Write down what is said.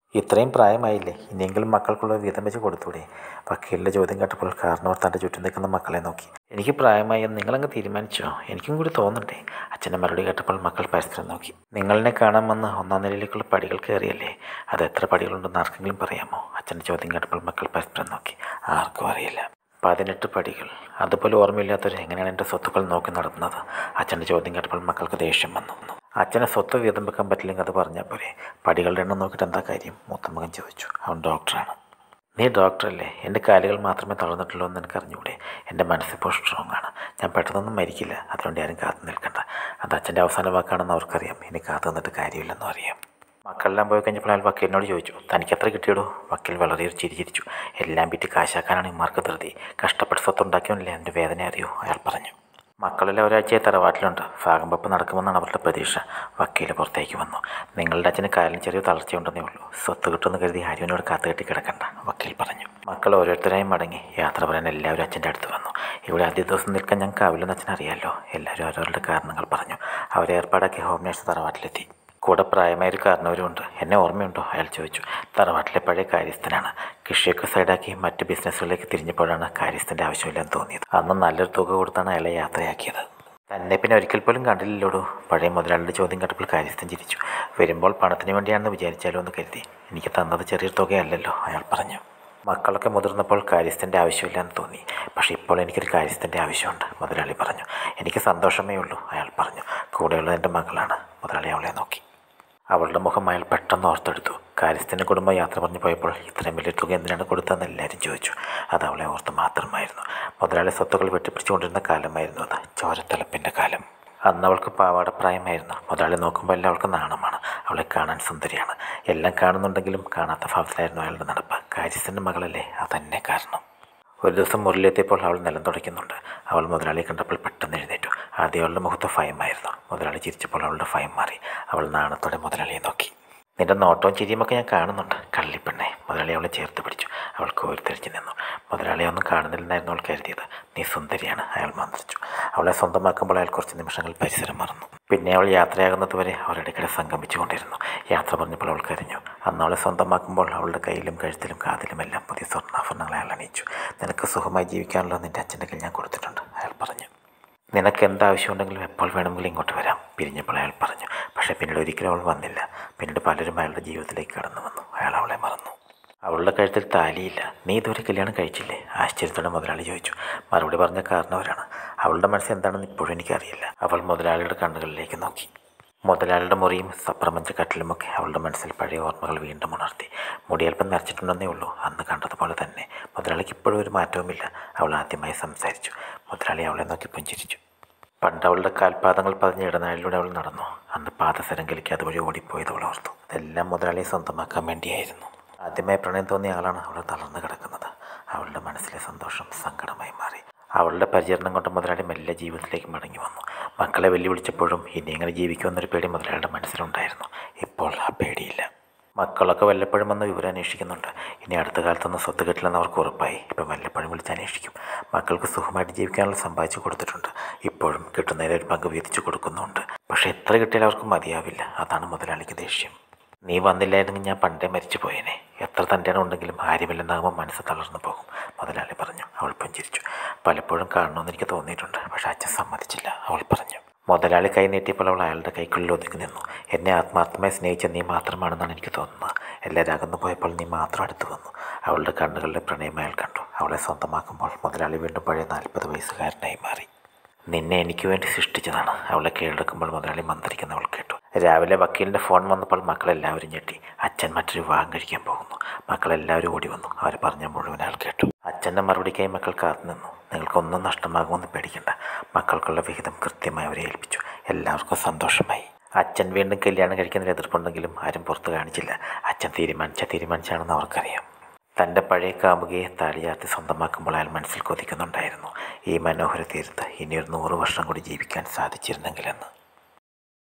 ഇത്രയും പ്രായമായില്ലേ ഇനിയെങ്കിലും മക്കൾക്കുള്ള വീതം വെച്ച് കൊടുത്തൂടെ വക്കീലിൻ്റെ ചോദ്യം കേട്ടപ്പോൾ കാരണവർ തൻ്റെ ചുറ്റും നിൽക്കുന്ന മക്കളെ നോക്കി എനിക്ക് പ്രായമായി എന്ന് നിങ്ങളങ്ങ് തീരുമാനിച്ചോ എനിക്കും കൂടി തോന്നണ്ടേ അച്ഛൻ്റെ മറുപടി കേട്ടപ്പോൾ മക്കൾ പരസ്പരം നോക്കി നിങ്ങളിനെ കാണാൻ വന്ന് ഒന്നാം നിലയിലേക്കുള്ള പടികൾ കയറിയല്ലേ അത് എത്ര പടികളുണ്ടെന്ന് ആർക്കെങ്കിലും പറയാമോ അച്ഛൻ്റെ ചോദ്യം കേട്ടപ്പോൾ മക്കൾ പരസ്പരം നോക്കി ആർക്കും അറിയില്ല പതിനെട്ട് പടികൾ അതുപോലെ ഓർമ്മയില്ലാത്തവർ എങ്ങനെയാണ് എൻ്റെ സ്വത്തുക്കൾ നോക്കി നടത്തുന്നത് അച്ഛൻ്റെ ചോദ്യം കേട്ടപ്പോൾ മക്കൾക്ക് ദേഷ്യം വന്നു അച്ഛനെ സ്വത്ത് വീതം വെക്കാൻ പറ്റില്ലെങ്കിൽ അത് പറഞ്ഞാൽ പോരെ പടികളുടെ എണ്ണം നോക്കിയിട്ട് എന്താ കാര്യം മൂത്തമകൻ ചോദിച്ചു അവൻ ഡോക്ടറാണ് നീ ഡോക്ടറല്ലേ എൻ്റെ കാലുകൾ മാത്രമേ തളർന്നിട്ടുള്ളൂ എന്ന് എനിക്ക് അറിഞ്ഞൂടെ എൻ്റെ മനസ്സിപ്പോൾ സ്ട്രോങ് ആണ് ഞാൻ പെട്ടെന്നൊന്നും മരിക്കില്ല അതുകൊണ്ട് ആരും കാത്തു നിൽക്കണ്ട അത് അച്ഛൻ്റെ അവസാന വാക്കാണെന്ന് അവർക്കറിയാം ഇനി കാത്തു നിന്നിട്ട് കാര്യമില്ലെന്നും അറിയാം മക്കളെല്ലാം പോയി കഴിഞ്ഞപ്പോൾ അയാൾ വക്കീലിനോട് ചോദിച്ചു തനിക്ക് എത്ര കിട്ടിയിടൂ വക്കീൽ വളരെ ഒരു ചിരി ചിരിച്ചു എല്ലാം വിറ്റ് കാശാക്കാനാണ് ഇമാർക്ക് ധൃതി കഷ്ടപ്പെട്ട് സ്വത്തുണ്ടാക്കിയവനല്ലേ എൻ്റെ വേദന അറിയൂ അയാൾ പറഞ്ഞു മക്കളെല്ലാം ഒരാഴ്ചയായി തറവാട്ടിലുണ്ട് ഭാഗം വെപ്പ് നടക്കുമെന്നാണ് അവരുടെ പ്രതീക്ഷ വക്കീൽ പുറത്തേക്ക് വന്നു നിങ്ങളുടെ അച്ഛന് കാലിന് ചെറിയ തളർച്ചയുണ്ടെന്നേ ഉള്ളൂ സ്വത്ത് കിട്ടുമെന്ന് കരുതി ആരുവിനോട് കാത്തുകെട്ടി കിടക്കണ്ട വക്കീൽ പറഞ്ഞു മക്കൾ ഓരോരുത്തരായി മടങ്ങി യാത്ര പറയാൻ എല്ലാവരും അച്ഛൻ്റെ അടുത്ത് വന്നു ഇവിടെ ആദ്യ ദിവസം നിൽക്കാൻ ഞങ്ങൾക്ക് ആവില്ലെന്ന് അച്ഛൻ അറിയാമല്ലോ എല്ലാവരും ഓരോരുടെ കാരണങ്ങൾ പറഞ്ഞു അവരെ ഏർപ്പാടാക്കി ഹോം നേഴ്സ് തറവാട്ടിലെത്തി കൂടെ പ്രായമായ ഒരു കാരണവരുമുണ്ട് എന്നെ ഓർമ്മയുണ്ടോ അയാൾ ചോദിച്ചു തറവാട്ടിലെ പഴയ കാര്യസ്ഥനാണ് കൃഷിയൊക്കെ സൈഡാക്കി മറ്റ് ബിസിനസ്സുകളിലേക്ക് തിരിഞ്ഞപ്പോഴാണ് കാര്യസ്ഥൻ്റെ ആവശ്യമില്ലെന്ന് തോന്നിയത് അന്ന് നല്ലൊരു തുക കൊടുത്താണ് അയാളെ യാത്രയാക്കിയത് തന്നെ പിന്നെ ഒരിക്കൽ പോലും കണ്ടില്ലല്ലോടൂ പഴയ മുതലാളിയുടെ ചോദ്യം കേട്ടപ്പോൾ കാര്യസ്ഥൻ ചിരിച്ചു വരുമ്പോൾ പണത്തിന് വേണ്ടിയാണെന്ന് വിചാരിച്ചാലോ എന്ന് കരുതി എനിക്ക് തന്നത് ചെറിയൊരു തുകയല്ലല്ലോ അയാൾ പറഞ്ഞു മക്കളൊക്കെ മുതിർന്നപ്പോൾ കാര്യസ്ഥൻ്റെ ആവശ്യമില്ലെന്ന് തോന്നി പക്ഷേ ഇപ്പോൾ എനിക്കൊരു കാര്യസ്ഥൻ്റെ ആവശ്യമുണ്ട് മുതലാളി പറഞ്ഞു എനിക്ക് സന്തോഷമേ ഉള്ളൂ അയാൾ പറഞ്ഞു കൂടെയുള്ളത് എൻ്റെ മകളാണ് മുതലാളി അവളെ നോക്കി അവളുടെ മുഖം അയാൾ പെട്ടെന്ന് ഓർത്തെടുത്തു കാര്യസ്ഥൻ്റെ കുടുംബം യാത്ര പറഞ്ഞു പോയപ്പോൾ ഇത്രയും വലിയ തുക എന്തിനാണ് കൊടുത്തതെന്ന് എല്ലാവരും ചോദിച്ചു അത് അവളെ ഓർത്ത് മാത്രമായിരുന്നു മുതലാളി സ്വത്തുക്കൾ വെട്ടിപ്പിടിച്ചുകൊണ്ടിരുന്ന കാലമായിരുന്നു അത് ചോരത്തലപ്പിൻ്റെ കാലം അന്ന് അവൾക്ക് പാവാടപ്രായമായിരുന്നു മുതലാളി നോക്കുമ്പോൾ എല്ലാം അവൾക്ക് നാണമാണ് അവളെ കാണാൻ സുന്ദരിയാണ് എല്ലാം കാണുന്നുണ്ടെങ്കിലും കാണാത്ത ഭാവത്തിലായിരുന്നു അയാളുടെ നടപ്പ് കാര്യസ്ഥൻ്റെ മകളല്ലേ അതന്നെ കാരണം ഒരു ദിവസം മുറിലെത്തിയപ്പോൾ അവൾ നിലം തുടയ്ക്കുന്നുണ്ട് അവൾ മുതലാളിയെ കണ്ടപ്പോൾ പെട്ടെന്ന് എഴുന്നേറ്റു ആദ്യം അവളുടെ മുഖത്ത് ഭയമായിരുന്നു മുതലാളി ചിരിച്ചപ്പോൾ അവളുടെ ഭയം മാറി അവൾ നാണത്തോടെ മുതലാളിയെ നോക്കി നിന്റെ നോട്ടവും ചിരിയുമൊക്കെ ഞാൻ കാണുന്നുണ്ട് കള്ളിപ്പെണ്ണെ മുതലാളി അവളെ ചേർത്ത് പിടിച്ചു അവൾ കോരിത്തെറിച്ച് നിന്നു മുതലാളിയെ ഒന്നും കാണുന്നില്ലെന്നായിരുന്നു അവൾ കരുതിയത് നീ സുന്ദരിയാണ് അയാൾ മന്ത്രിച്ചു അവളെ സ്വന്തമാക്കുമ്പോൾ അയാൾ കുറച്ച് നിമിഷങ്ങൾ പരിസരം മറന്നു പിന്നെ അവൾ യാത്രയാകുന്നത് വരെ അവരിടയ്ക്കിടെ സംഗമിച്ചുകൊണ്ടിരുന്നു യാത്ര പറഞ്ഞപ്പോൾ അവൾ കരഞ്ഞു അന്ന് അവളെ സ്വന്തമാക്കുമ്പോൾ അവളുടെ കയ്യിലും കഴുത്തിലും കാതിലുമെല്ലാം പുതിയ സ്വർണ്ണാഭരണങ്ങൾ അയാൾ അണിയിച്ചു നിനക്ക് സുഖമായി ജീവിക്കാനുള്ള നിന്റെ അച്ഛൻ്റെ കയ്യിൽ ഞാൻ കൊടുത്തിട്ടുണ്ട് അയാൾ പറഞ്ഞു നിനക്ക് എന്താവശ്യമുണ്ടെങ്കിലും എപ്പോൾ വേണമെങ്കിലും ഇങ്ങോട്ട് വരാം പിരിഞ്ഞപ്പോൾ അയാൾ പറഞ്ഞു പക്ഷേ പിന്നീട് ഒരിക്കലും അവൾ വന്നില്ല പിന്നീട് പലരും അയാളുടെ ജീവിതത്തിലേക്ക് കടന്നു വന്നു അയാൾ അവളെ മറന്നു അവളുടെ കഴുത്തിൽ താലിയില്ല നീ ഇതുവരെ കല്യാണം കഴിച്ചില്ലേ ആശ്ചര്യത്തോടെ മുതലാളി ചോദിച്ചു മറുപടി പറഞ്ഞ കാരണവരാണ് അവളുടെ മനസ്സ് എന്താണെന്ന് ഇപ്പോഴും എനിക്കറിയില്ല അവൾ മുതലാളിയുടെ കണ്ണുകളിലേക്ക് നോക്കി മുതലാളിയുടെ മുറിയും സപ്രമഞ്ച കട്ടിലുമൊക്കെ അവളുടെ മനസ്സിൽ പഴയ ഓർമ്മകൾ വീണ്ടും ഉണർത്തി മുടിയൽപ്പം നരച്ചിട്ടുണ്ടെന്നേ ഉള്ളൂ അന്ന് കണ്ടതുപോലെ തന്നെ മുതലാളിക്ക് ഇപ്പോഴും ഒരു മാറ്റവുമില്ല അവൾ ആദ്യമായി സംസാരിച്ചു മുതലാളി അവളെ നോക്കി പുഞ്ചിരിച്ചു പണ്ട് അവളുടെ കാൽപാദങ്ങൾ പതിഞ്ഞ ഇടനാഴിലൂടെ അവൾ നടന്നു അന്ന് പാദസരങ്കലിക്ക് അതുവഴി ഓടിപ്പോയത് അവൾ ഓർത്തു ഇതെല്ലാം മുതലാളിയെ സ്വന്തമാക്കാൻ വേണ്ടിയായിരുന്നു ആദ്യമായി പ്രണയം തോന്നിയ ആളാണ് അവൾ തളർന്നു കിടക്കുന്നത് അവളുടെ മനസ്സിലെ സന്തോഷം സങ്കടമായി മാറി അവളുടെ പരിചരണം കൊണ്ട് മുതലാളി മെല്ലെ ജീവിതത്തിലേക്ക് മടങ്ങി വന്നു മക്കളെ വെല്ലുവിളിച്ചപ്പോഴും ഇനി എങ്ങനെ ജീവിക്കുമെന്നൊരു പേടി മുതലാളിയുടെ മനസ്സിലുണ്ടായിരുന്നു ഇപ്പോൾ ആ പേടിയില്ല മക്കളൊക്കെ വല്ലപ്പോഴും വന്ന് വിവരം അന്വേഷിക്കുന്നുണ്ട് ഇനി അടുത്ത കാലത്തൊന്നും സ്വത്ത് കിട്ടില്ലെന്ന് അവർക്ക് ഉറപ്പായി ഇപ്പം വല്ലപ്പോഴും വിളിച്ച് അന്വേഷിക്കും മക്കൾക്ക് സുഖമായിട്ട് ജീവിക്കാനുള്ള സമ്പാദിച്ചു കൊടുത്തിട്ടുണ്ട് ഇപ്പോഴും കിട്ടുന്നതിൽ ഒരു പങ്ക് വീതിച്ചു കൊടുക്കുന്നുണ്ട് പക്ഷേ എത്ര കിട്ടിയാലും അവർക്ക് മതിയാവില്ല അതാണ് മുതലാളിക്ക് ദേഷ്യം നീ വന്നില്ലായിരുന്നെങ്കിൽ ഞാൻ പണ്ടേ മരിച്ചു പോയേനെ എത്ര തൻ്റെ ഉണ്ടെങ്കിലും ആര്യമില്ലെന്നാകുമ്പോൾ മനസ്സ് തളർന്നു പോകും മുതലാളി പറഞ്ഞു അവൾ പുഞ്ചിരിച്ചു പലപ്പോഴും കാണണമെന്ന് എനിക്ക് തോന്നിയിട്ടുണ്ട് പക്ഷെ അച്ഛൻ സമ്മതിച്ചില്ല അവൾ പറഞ്ഞു മുതലാളി കൈ നീട്ടിയപ്പോൾ അവൾ അയാളുടെ കൈക്കുള്ളിൽ ഒതുങ്ങി നിന്നു എന്നെ ആത്മാർത്ഥമായി സ്നേഹിച്ച നീ മാത്രമാണെന്നാണ് എനിക്ക് തോന്നുന്നത് എല്ലാവരും അകന്നു പോയപ്പോൾ നീ മാത്രം അടുത്ത് വന്നു അവളുടെ കണ്ണുകളിലെ പ്രണയം അയാൾ കണ്ടു അവളെ സ്വന്തമാക്കുമ്പോൾ മുതലാളി വീണ്ടും പഴയ നാൽപ്പത് വയസ്സുകാരനായി മാറി നിന്നെ എനിക്ക് വേണ്ടി സൃഷ്ടിച്ചതാണ് അവളെ കീഴടക്കുമ്പോൾ മുതലാളി മന്ത്രിക്കുന്ന അവൾ കേട്ടു രാവിലെ വക്കീലിൻ്റെ ഫോൺ വന്നപ്പോൾ മക്കളെല്ലാവരും ഞെട്ടി അച്ഛൻ മറ്റൊരു വിവാഹം കഴിക്കാൻ പോകുന്നു മക്കളെല്ലാവരും ഓടി വന്നു അവർ പറഞ്ഞ മുഴുവൻ ആൾ കേട്ടു അച്ഛൻ്റെ മറുപടിക്കായി മക്കൾ കാത്തു നിന്നു നിങ്ങൾക്കൊന്നും നഷ്ടമാകുമെന്ന് പേടിക്കണ്ട മക്കൾക്കുള്ള വിഹിതം കൃത്യമായി അവരെ ഏൽപ്പിച്ചു എല്ലാവർക്കും സന്തോഷമായി അച്ഛൻ വീണ്ടും കല്യാണം കഴിക്കുന്നതിൽ എതിർപ്പുണ്ടെങ്കിലും ആരും പുറത്ത് കാണിച്ചില്ല അച്ഛൻ തീരുമാനിച്ച തീരുമാനിച്ചാണെന്ന് അവർക്കറിയാം തൻ്റെ പഴയ കാമുകയെ താലിയാർത്തി സ്വന്തമാക്കുമ്പോൾ അയാൾ മനസ്സിൽ കൊതിക്കുന്നുണ്ടായിരുന്നു ഈ മനോഹര തീരത്ത് ഇനിയൊരു നൂറ് വർഷം കൂടി ജീവിക്കാൻ സാധിച്ചിരുന്നെങ്കിലെന്ന്